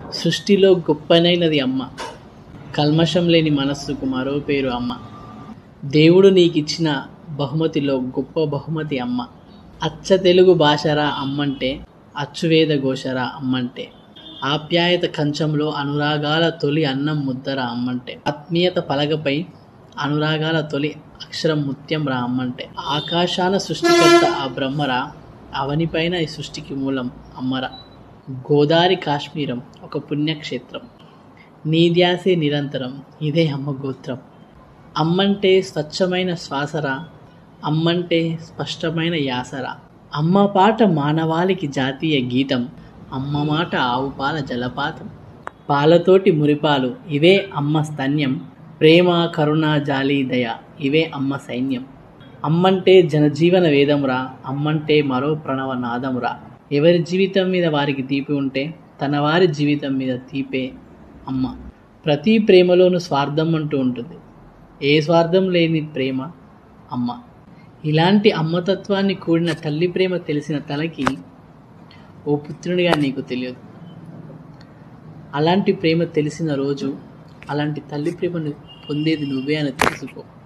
సృష్టిలో గొప్పనైనది అమ్మ కల్మషం లేని మనస్సుకు మరో పేరు అమ్మ దేవుడు నీకిచ్చిన బహుమతిలో గొప్ప బహుమతి అమ్మ అచ్చ తెలుగు భాషరా అమ్మంటే అచ్చువేద ఘోషరా అమ్మంటే ఆప్యాయత కంచంలో అనురాగాల తొలి అన్నం ముద్దరా అమ్మంటే ఆత్మీయత పలగపై అనురాగాల తొలి అక్షరం ముత్యం రా అమ్మంటే ఆకాశాన సృష్టికర్త ఆ బ్రహ్మరా అవనిపైన ఈ సృష్టికి మూలం అమ్మరా గోదారి కాశ్మీరం ఒక పుణ్యక్షేత్రం నీ ధ్యాసే నిరంతరం ఇదే అమ్మ గోత్రం అమ్మంటే స్వచ్ఛమైన శ్వాసరా అమ్మంటే స్పష్టమైన యాసరా అమ్మ పాట మానవాళికి జాతీయ గీతం అమ్మ మాట ఆవు పాల జలపాతం పాలతోటి మురిపాలు ఇవే అమ్మ స్తన్యం ప్రేమ కరుణ జాలి దయ ఇవే అమ్మ సైన్యం అమ్మంటే జనజీవన వేదంరా అమ్మంటే మరో ప్రణవ నాదంరా ఎవరి జీవితం మీద వారికి తీపి ఉంటే తన వారి జీవితం మీద తీపే అమ్మ ప్రతి ప్రేమలోనూ స్వార్థం అంటూ ఉంటుంది ఏ స్వార్థం లేని ప్రేమ అమ్మ ఇలాంటి అమ్మతత్వాన్ని కూడిన తల్లి ప్రేమ తెలిసిన తలకి ఓ పుత్రునిగా నీకు తెలియదు అలాంటి ప్రేమ తెలిసిన రోజు అలాంటి తల్లి ప్రేమను పొందేది నువ్వే అని తెలుసుకో